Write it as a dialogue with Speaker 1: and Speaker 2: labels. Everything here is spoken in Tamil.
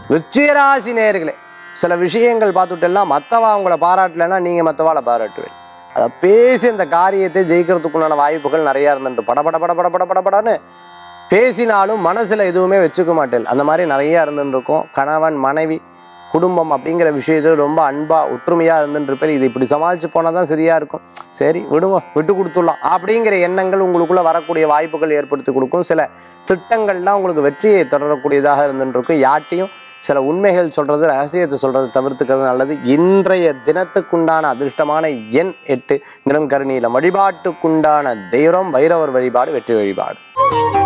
Speaker 1: விருச்சிகராசி நேர்களே சில விஷயங்கள் பார்த்துட்டேன்னா மற்றவா உங்களை பாராட்டலைன்னா நீங்கள் மற்றவாளை பாராட்டுவேன் அதை பேசி இந்த காரியத்தை ஜெயிக்கிறதுக்குண்டான வாய்ப்புகள் நிறையா இருந்துட்டு பட பட பட பட பட பட படன்னு பேசினாலும் மனசில் எதுவுமே வச்சுக்க மாட்டேன் அந்த மாதிரி நிறையா இருந்துருக்கும் கணவன் மனைவி குடும்பம் அப்படிங்கிற விஷயத்தில் ரொம்ப அன்பாக ஒற்றுமையாக இருந்துருப்பேன் இது இப்படி சமாளித்து போனால் தான் சரியாக இருக்கும் சரி விடுவோம் விட்டு கொடுத்துடலாம் அப்படிங்கிற எண்ணங்கள் உங்களுக்குள்ளே வரக்கூடிய வாய்ப்புகள் ஏற்படுத்தி கொடுக்கும் சில திட்டங்கள்லாம் உங்களுக்கு வெற்றியை தொடரக்கூடியதாக இருந்துருக்கும் யார்ட்டையும் சில உண்மைகள் சொல்கிறது ரகசியத்தை சொல்கிறது தவிர்த்துக்கிறது நல்லது இன்றைய தினத்துக்குண்டான அதிர்ஷ்டமான எண் எட்டு நிறம் கருணியில் வழிபாட்டுக்குண்டான தெய்வம் வைரவர் வழிபாடு வெற்றி வழிபாடு